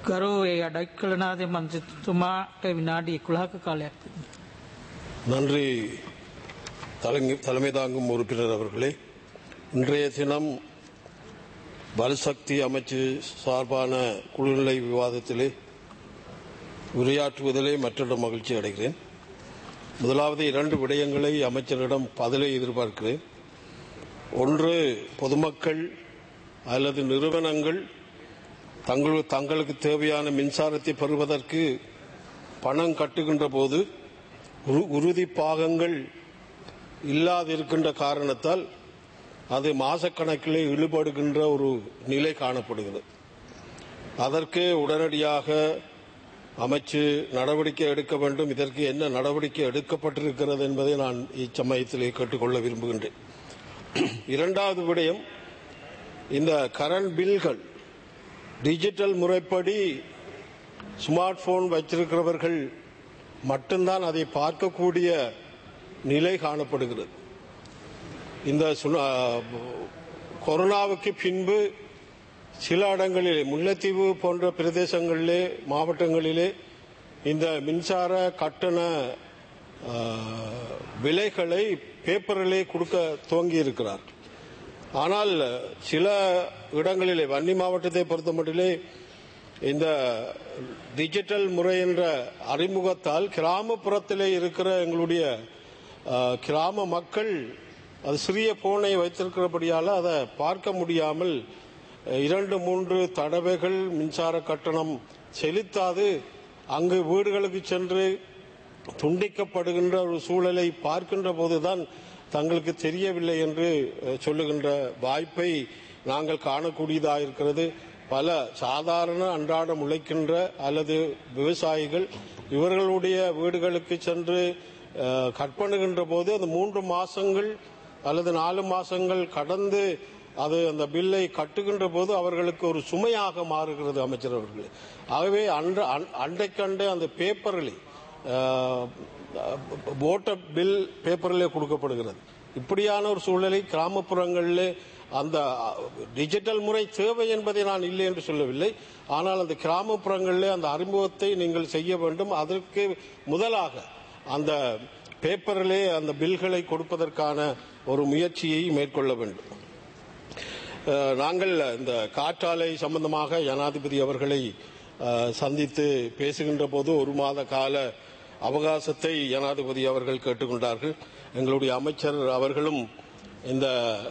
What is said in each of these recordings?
ගරු ඒ අඩක්කලනාද මන්ත්‍රතුමාට විනාඩි 11ක කාලයක් තිබෙනවා. நன்றி தலைமை- தலைமை தாங்கும் உறுப்பினர் அவர்களே இன்றைய தினம் பலசக்தி அமைச்சு சார்பான குழுநிலை விவாதத்திலே உரையாற்றுவதிலே மற்றொரு மகிழ்ச்சி அடைகிறேன் முதலாவது இரண்டு விடயங்களை அமைச்சரிடம் பதிலை எதிர்பார்க்கிறேன் ஒன்று பொதுமக்கள் அல்லது நிறுவனங்கள் தங்கள் தங்களுக்கு தேவையான மின்சாரத்தை பெறுவதற்கு பணம் கட்டுகின்ற போது உரு- உறுதி பாகங்கள் இல்லாதிருக்கின்ற காரணத்தால் அது மாசக்கணக்கிலே இழுபடுகின்ற ஒரு நிலை காணப்படுகிறது அதற்கு உடனடியாக அமைச்சு நடவடிக்கை எடுக்க வேண்டும் இதற்கு என்ன நடவடிக்கை எடுக்கப்பட்டிருக்கிறது என்பதை நான் இச்சமயத்திலே கேட்டுக்கொள்ள விரும்புகின்றேன் இரண்டாவது விடயம் இந்த கரண்ட் பில்கள் டிஜிட்டல் முறைப்படி ஸ்மார்ட் போன் வைத்திருக்கிறவர்கள் மட்டும்தான் அதை பார்க்கக்கூடிய நிலை காணப்படுகிறது இந்த சுனா- கொரோனாவுக்கு பின்பு சில இடங்களிலே முல்லைத்தீவு போன்ற பிரதேசங்களிலே மாவட்டங்களிலே இந்த மின்சார கட்டண ஆ, விலைகளை பேப்பரிலே கொடுக்க துவங்கி இருக்கிறார் ஆனால் சில இடங்களிலே வன்னி மாவட்டத்தை பொறுத்த மட்டிலே இந்த டிஜிட்டல் முறை என்ற அறிமுகத்தால் கிராமப்புறத்திலே இருக்கிற எங்களுடைய அஹ், கிராம மக்கள் அது சிறிய போனை வைத்திருக்கிறபடியால் அதை பார்க்க முடியாமல் அஹ், இரண்டு மூன்று தடவைகள் மின்சார கட்டணம் செலுத்தாது அங்கு வீடுகளுக்கு சென்று துண்டிக்கப்படுகின்ற ஒரு சூழலை பார்க்கின்ற போதுதான் தங்களுக்கு தெரியவில்லை என்று அஹ், சொல்லுகின்ற வாய்ப்பை நாங்கள் காணக்கூடியதாக இருக்கிறது பல சாதாரண அன்றாடம் உழைக்கின்ற அல்லது விவசாயிகள் இவர்களுடைய வீடுகளுக்கு சென்று அஹ், கற்பணுகின்ற போது அந்த மூன்று மாசங்கள் அல்லது நாலு மாசங்கள் கடந்து அது அந்த பில்லை கட்டுகின்ற போது அவர்களுக்கு ஒரு சுமையாக மாறுகிறது அமைச்சர் அவர்கள் ஆகவே அன்ற அன்- அன்றைக்கண்டே அந்த பேப்பரில் ஓட்டர் பில் பேப்பரிலே கொடுக்கப்படுகிறது இப்படியான ஒரு சூழலை கிராமப்புறங்களிலே அந்த டிஜிட்டல் முறை தேவை என்பதை நான் இல்லை என்று சொல்லவில்லை ஆனால் அந்த கிராமப்புறங்களிலே அந்த அறிமுகத்தை நீங்கள் செய்ய வேண்டும் அதற்கு முதலாக அந்த பேப்பரிலே அந்த பில்களை கொடுப்பதற்கான ஒரு முயற்சியை மேற்கொள்ள வேண்டும் அஹ், நாங்கள் இந்த காற்றாலை சம்பந்தமாக ஜனாதிபதி அவர்களை அஹ், சந்தித்து பேசுகின்ற போது ஒரு மாத கால அவகாசத்தை ஜனாதிபதி அவர்கள் கேட்டுக்கொண்டார்கள் எங்களுடைய அமைச்சர் அவர்களும் இந்த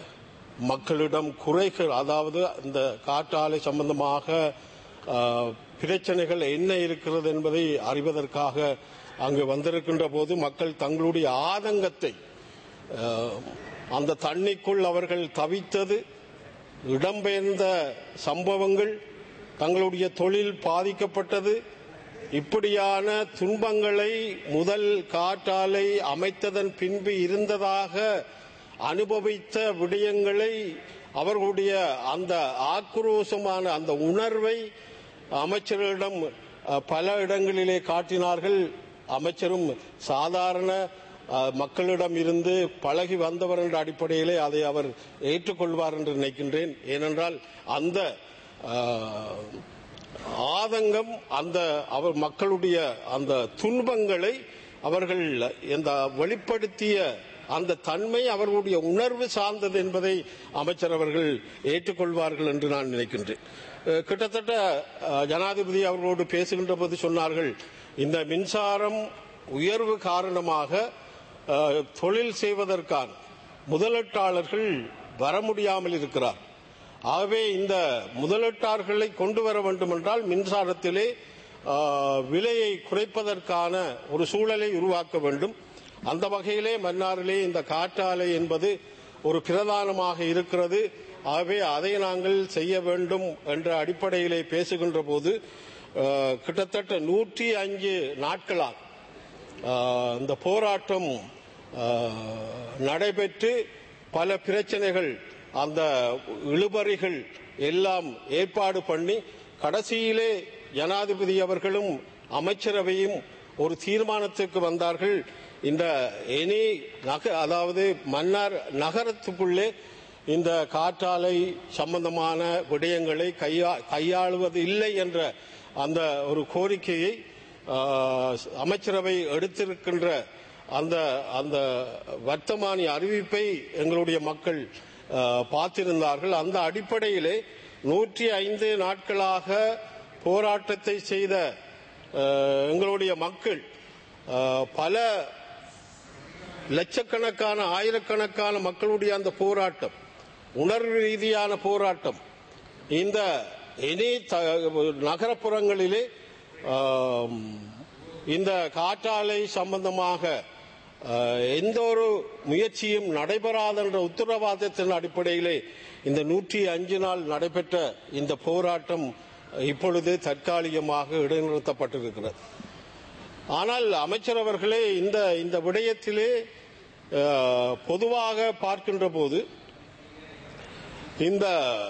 மக்களிடம் குறைகள் அதாவது இந்த காற்றாலை சம்பந்தமாக அஹ், பிரச்சனைகள் என்ன இருக்கிறது என்பதை அறிவதற்காக அங்கு வந்திருக்கின்ற போது மக்கள் தங்களுடைய ஆதங்கத்தை அஹ், அந்த தண்ணிக்குள் அவர்கள் தவித்தது இடம்பெயர்ந்த சம்பவங்கள் தங்களுடைய தொழில் பாதிக்கப்பட்டது இப்படியான துன்பங்களை முதல் காற்றாலை அமைத்ததன் பின்பு இருந்ததாக அனுபவித்த விடயங்களை அவர்களுடைய அந்த ஆக்ரோஷமான அந்த உணர்வை அமைச்சர்களிடம் அஹ், பல இடங்களிலே காட்டினார்கள் அமைச்சரும் சாதாரண அஹ், மக்களிடம் இருந்து பழகி வந்தவர் என்ற அடிப்படையிலே அதை அவர் ஏற்றுக்கொள்வார் என்று நினைக்கின்றேன் ஏனென்றால் அந்த அஹ், ஆதங்கம் அந்த அவர் மக்களுடைய அந்த துன்பங்களை அவர்கள் இந்த வெளிப்படுத்திய அந்த தன்மை அவர்களுடைய உணர்வு சார்ந்தது என்பதை அமைச்சர் அவர்கள் ஏற்றுக்கொள்வார்கள் என்று நான் நினைக்கின்றேன் அஹ், கிட்டத்தட்ட அஹ், ஜனாதிபதி அவர்களோடு பேசுகின்ற போது சொன்னார்கள் இந்த மின்சாரம் உயர்வு காரணமாக அஹ், தொழில் செய்வதற்கான முதலீட்டாளர்கள் வர முடியாமல் இருக்கிறார் ஆகவே இந்த முதலீட்டாளர்களை கொண்டு வர வேண்டுமென்றால் மின்சாரத்திலே ஆஹ், விலையை குறைப்பதற்கான ஒரு சூழலை உருவாக்க வேண்டும் அந்த வகையிலே மன்னாரிலே இந்த காற்றாலை என்பது ஒரு பிரதானமாக இருக்கிறது ஆகவே அதை நாங்கள் செய்ய வேண்டும் என்ற அடிப்படையிலே பேசுகின்ற போது ஆஹ், கிட்டத்தட்ட நூற்றி அஞ்சு நாட்களாக ஆஹ், இந்த போராட்டம் ஆஹ், நடைபெற்று பல பிரச்சனைகள் அந்த இழுபறிகள் எல்லாம் ஏற்பாடு பண்ணி கடைசியிலே ஜனாதிபதி அவர்களும் அமைச்சரவையும் ஒரு தீர்மானத்துக்கு வந்தார்கள் இந்த எனி நக அதாவது மன்னார் நகரத்துக்குள்ளே இந்த காற்றாலை சம்பந்தமான விடயங்களை கையா கையாளுவது இல்லை என்ற அந்த ஒரு கோரிக்கையை ஆஹ், அமைச்சரவை எடுத்திருக்கின்ற அந்த அந்த வர்த்தமானி அறிவிப்பை எங்களுடைய மக்கள் ஆஹ், பார்த்திருந்தார்கள் அந்த அடிப்படையிலே நூற்றி ஐந்து நாட்களாக போராட்டத்தை செய்த ஆஹ், எங்களுடைய மக்கள் ஆஹ், பல லட்சக்கணக்கான ஆயிரக்கணக்கான மக்களுடைய அந்த போராட்டம் உணர்வு ரீதியான போராட்டம் இந்த இனி த- நகரப்புறங்களிலே ஆம், இந்த காற்றாலை சம்பந்தமாக ஆஹ், எந்த ஒரு முயற்சியும் நடைபெறாத என்ற உத்தரவாதத்தின் அடிப்படையிலே இந்த நூற்றி அஞ்சு நாள் நடைபெற்ற இந்த போராட்டம் இப்பொழுது தற்காலிகமாக இடைநிறுத்தப்பட்டிருக்கிறது ஆனால் அமைச்சர் அவர்களே இந்த இந்த விடயத்திலே அஹ், பொதுவாக பார்க்கின்ற போது இந்த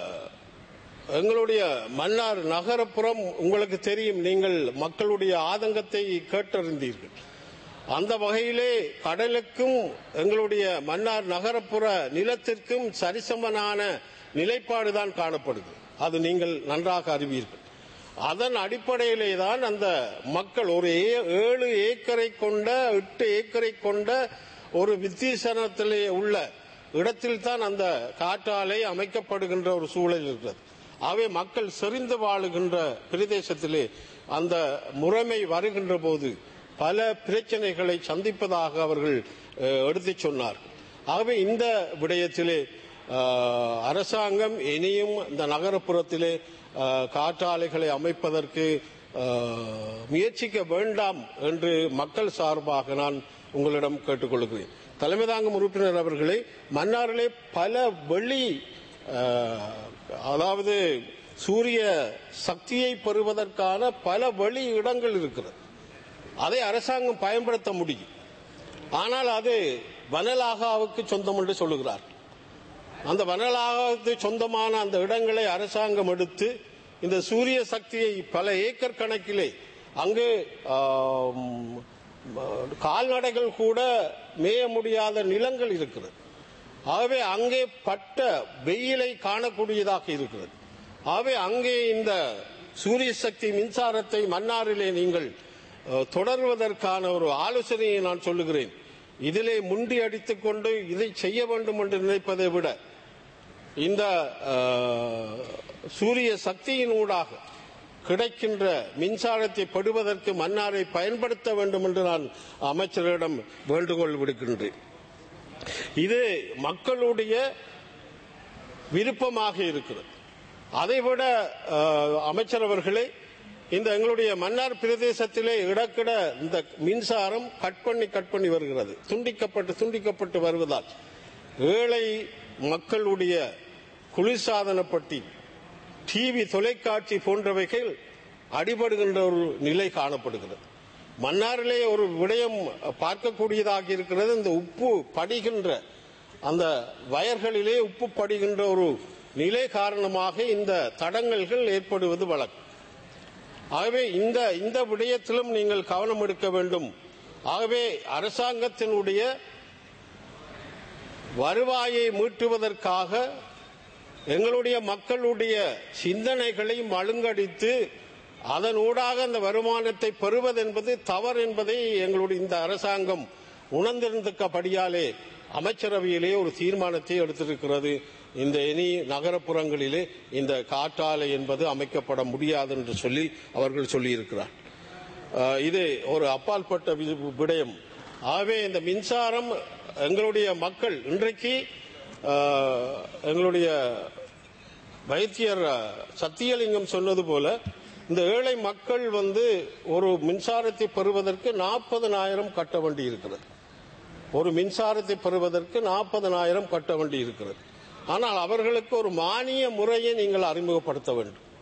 எங்களுடைய மன்னார் நகரப்புறம் உங்களுக்கு தெரியும் நீங்கள் மக்களுடைய ஆதங்கத்தை கேட்டறிந்தீர்கள் அந்த வகையிலே கடலுக்கும் எங்களுடைய மன்னார் நகரப்புற நிலத்திற்கும் சரிசமனான நிலைப்பாடுதான் காணப்படுது அது நீங்கள் நன்றாக அறிவீர்கள் அதன் அடிப்படையிலே தான் அந்த மக்கள் ஒரு ஏ- ஏழு ஏக்கரை கொண்ட எட்டு ஏக்கரை கொண்ட ஒரு வித்தீசனத்திலே உள்ள இடத்தில் தான் அந்த காற்றாலை அமைக்கப்படுகின்ற ஒரு சூழல் இருக்கிறது ஆகவே மக்கள் செறிந்து வாழுகின்ற பிரதேசத்திலே அந்த முறைமை வருகின்ற போது பல பிரச்சனைகளை சந்திப்பதாக அவர்கள் அஹ், எடுத்துச் சொன்னார்கள் ஆகவே இந்த விடயத்திலே அஹ், அரசாங்கம் இனியும் இந்த நகரப்புறத்திலே அஹ், காற்றாலைகளை அமைப்பதற்கு அஹ், முயற்சிக்க வேண்டாம் என்று மக்கள் சார்பாக நான் உங்களிடம் கேட்டுக்கொள்கிறேன் தலைமை தாங்கும் உறுப்பினர் அவர்களே மன்னாரிலே பல வெளி அஹ், அதாவது சூரிய சக்தியை பெறுவதற்கான பல வழி இடங்கள் இருக்கிறது அதை அரசாங்கம் பயன்படுத்த முடியும் ஆனால் அது வனலாகாவுக்கு சொந்தம் என்று சொல்லுகிறார் அந்த வனலாகாவுக்கு சொந்தமான அந்த இடங்களை அரசாங்கம் எடுத்து இந்த சூரிய சக்தியை பல ஏக்கர் கணக்கிலே அங்கு ஆம், கால்நடைகள் கூட மேய முடியாத நிலங்கள் இருக்கிறது ஆகவே அங்கே பட்ட வெயிலை காணக்கூடியதாக இருக்கிறது ஆகவே அங்கே இந்த சூரிய சக்தி மின்சாரத்தை மன்னாரிலே நீங்கள் அஹ், தொடர்வதற்கான ஒரு ஆலோசனையை நான் சொல்லுகிறேன் இதிலே முண்டி அடித்துக் கொண்டு இதை செய்ய வேண்டும் என்று நினைப்பதை விட இந்த அஹ், சூரிய சக்தியின் ஊடாக கிடைக்கின்ற மின்சாரத்தை பெறுவதற்கு மன்னாரை பயன்படுத்த வேண்டும் என்று நான் அமைச்சரிடம் வேண்டுகோள் விடுக்கின்றேன் இது மக்களுடைய விருப்பமாக இருக்கிறது அதைவிட அஹ், அமைச்சர் அவர்களே இந்த எங்களுடைய மன்னார் பிரதேசத்திலே இடக்கிட இந்த மின்சாரம் கட் பண்ணி கட் பண்ணி வருகிறது துண்டிக்கப்பட்டு துண்டிக்கப்பட்டு வருவதால் ஏழை மக்களுடைய குளிர்சாதன பட்டி டிவி தொலைக்காட்சி போன்றவைகள் அடிபடுகின்ற ஒரு நிலை காணப்படுகிறது மன்னாரிலே ஒரு விடயம் பார்க்கக்கூடியதாக இருக்கிறது இந்த உப்பு படிகின்ற அந்த வயர்களிலே உப்பு படிகின்ற ஒரு நிலை காரணமாக இந்த தடங்கல்கள் ஏற்படுவது வழக்கம் ஆகவே இந்த இந்த விடயத்திலும் நீங்கள் கவனம் எடுக்க வேண்டும் ஆகவே அரசாங்கத்தினுடைய வருவாயை மீட்டுவதற்காக எங்களுடைய மக்களுடைய சிந்தனைகளை மழுங்கடித்து அதனூடாக அந்த வருமானத்தை பெறுவது என்பது தவறு என்பதை எங்களுடைய இந்த அரசாங்கம் உணர்ந்திருந்தபடியாலே அமைச்சரவையிலே ஒரு தீர்மானத்தை எடுத்திருக்கிறது இந்த இனி நகரப்புறங்களிலே இந்த காற்றாலை என்பது அமைக்கப்பட முடியாது என்று சொல்லி அவர்கள் சொல்லியிருக்கிறார் அஹ், இது ஒரு அப்பாற்பட்ட வி- விடயம் ஆகவே இந்த மின்சாரம் எங்களுடைய மக்கள் இன்றைக்கு அஹ், எங்களுடைய வைத்தியர் அஹ், சத்தியலிங்கம் சொன்னது போல இந்த ஏழை மக்கள் வந்து ஒரு மின்சாரத்தை பெறுவதற்கு நாற்பதனாயிரம் கட்ட வேண்டி இருக்கிறது ஒரு மின்சாரத்தை பெறுவதற்கு நாற்பதனாயிரம் கட்ட வேண்டி இருக்கிறது ஆனால் அவர்களுக்கு ஒரு மானிய முறையை நீங்கள் அறிமுகப்படுத்த வேண்டும்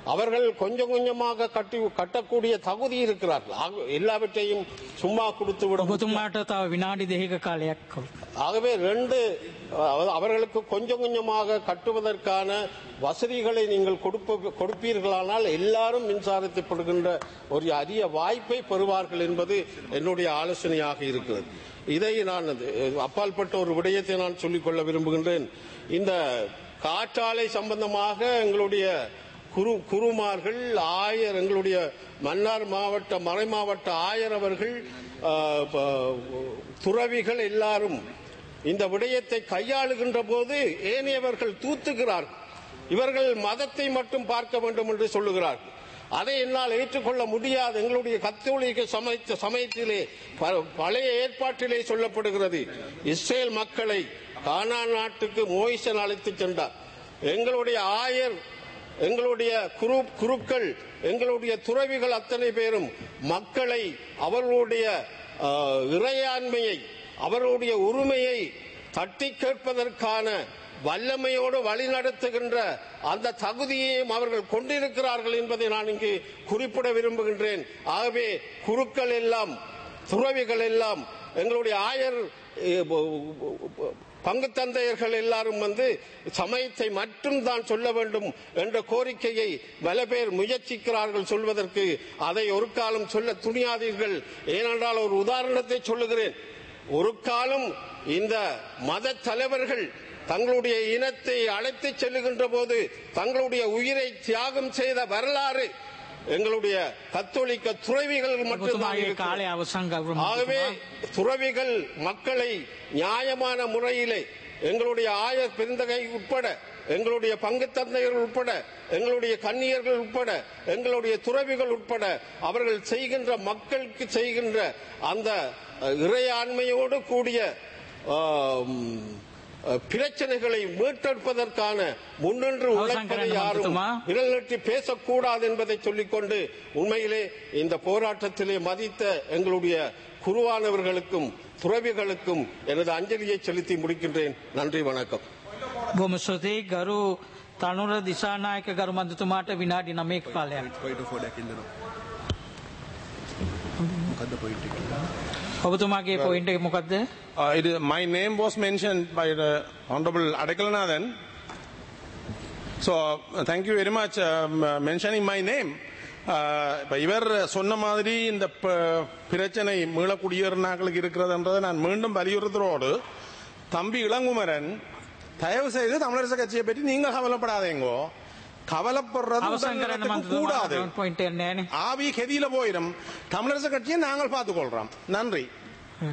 அவர்கள் கொஞ்சம் கொஞ்சமாக கட்டி கட்டக்கூடிய தகுதி இருக்கிறார்கள் ஆக- எல்லாவற்றையும் சும்மா கொடுத்து விட ඔබතුමාට තව විනාඩි දෙහික කාලයක් කළු. ஆகவே ரெண்டு அதாவது அவர்களுக்கு கொஞ்சம் கொஞ்சமாக கட்டுவதற்கான வசதிகளை நீங்கள் கொடுப்ப கொடுப்பீர்களானால் எல்லாரும் மின்சாரத்தை பெறுகின்ற ஒரு அரிய வாய்ப்பை பெறுவார்கள் என்பது என்னுடைய ஆலோசனையாக இருக்கிறது இதை நான் அஹ், அப்பாற்பட்ட ஒரு விடயத்தை நான் சொல்லிக்கொள்ள விரும்புகின்றேன் இந்த காற்றாலை சம்பந்தமாக எங்களுடைய குரு குருமார்கள் ஆயர் எங்களுடைய மன்னார் மாவட்ட மறை மாவட்ட ஆயர் அவர்கள் ஆஹ், ப- துறவிகள் எல்லாரும் இந்த விடயத்தை கையாளுகின்ற போது ஏனையவர்கள் தூத்துகிறார்கள் இவர்கள் மதத்தை மட்டும் பார்க்க வேண்டும் என்று சொல்லுகிறார்கள் அதை என்னால் ஏற்றுக்கொள்ள முடியாது எங்களுடைய கத்தோலிக்க சமய சமயத்திலே ப- பழைய ஏற்பாட்டிலே சொல்லப்படுகிறது இஸ்ரேல் மக்களை கானான் நாட்டுக்கு மோயிசன் அழைத்துச் சென்றார் எங்களுடைய ஆயர் எங்களுடைய குரு குருக்கள் எங்களுடைய துறவிகள் அத்தனை பேரும் மக்களை அவர்களுடைய ஆஹ், இறையாண்மையை அவர்களுடைய உரிமையை தட்டி கேட்பதற்கான வல்லமையோடு வழிநடத்துகின்ற அந்த தகுதியையும் அவர்கள் கொண்டிருக்கிறார்கள் என்பதை நான் இங்கு குறிப்பிட விரும்புகின்றேன் ஆகவே குருக்கள் எல்லாம் துறவிகள் எல்லாம் எங்களுடைய ஆயர் eh, ப- ப- பங்கு தந்தையர்கள் எல்லாரும் வந்து சமயத்தை மட்டும் தான் சொல்ல வேண்டும் என்ற கோரிக்கையை பல பேர் முயற்சிக்கிறார்கள் சொல்வதற்கு அதை ஒரு காலம் சொல்ல துணியாதீர்கள் ஏனென்றால் ஒரு உதாரணத்தை சொல்லுகிறேன் ஒரு காலம் இந்த மத தலைவர்கள் தங்களுடைய இனத்தை அழைத்துச் செல்லுகின்ற போது தங்களுடைய உயிரை தியாகம் செய்த வரலாறு எங்களுடைய கத்தோலிக்க துறவிகள் மட்டும்தான் ඔබතුමාගේ இருக்கிறது. කාලය අවසන් ගෞරව ஆகவே துறவிகள் மக்களை நியாயமான முறையிலே எங்களுடைய ஆயர் பெருந்தகை உட்பட எங்களுடைய பங்கு தந்தையர்கள் உட்பட எங்களுடைய கன்னியர்கள் உட்பட எங்களுடைய துறவிகள் உட்பட அவர்கள் செய்கின்ற மக்களுக்கு செய்கின்ற அந்த அஹ், இறையாண்மையோடு கூடிய ஆம், அஹ், பிரச்சனைகளை மீட்டெடுப்பதற்கான முன்னின்று உழைப்பதை கரண்ட் யாரும் மந்துமா? விரல் நீட்டி பேசக்கூடாது என்பதை சொல்லிக்கொண்டு உண்மையிலே இந்த போராட்டத்திலே மதித்த எங்களுடைய குருவானவர்களுக்கும் துறவிகளுக்கும் எனது அஞ்சலியை செலுத்தி முடிக்கின்றேன் நன்றி வணக்கம் බොම ස්තුතියි ගරු තනුර දිසානායක ගරු මන්දතුමාට විනාඩි නමයක කාලයක්. පොයිට ෆෝඩක් ඉල්ලනවා මොකක්ද පොයිට් එක ඔබතුමාගේ පොයින්ට එක මොකක්ද Uh, it, my name was mentioned by the Honorable Adekalanathan. So, uh, thank you very much um, uh, mentioning my name. Uh, இப்ப இவர் சொன்ன மாதிரி இந்த ப- பிரச்சனை மீள குடியேறினாக்களுக்கு இருக்கிறதுன்றதை நான் மீண்டும் வலியுறுத்துறோடு தம்பி இளங்குமரன் தயவு செய்து தமிழரசு கட்சியை பற்றி நீங்க கவலைப்படாதீங்கோ கவலைப்படுறது අවසන් කරන්න உடல்நலத்துக்கு கூடாது මන්තුතුමා පොයින්ට එන්නේ නෑනේ. ஆவி கெதியில போயிடும் தமிழரசு கட்சியை நாங்கள் பார்த்துக்கொள்றோம் நன்றி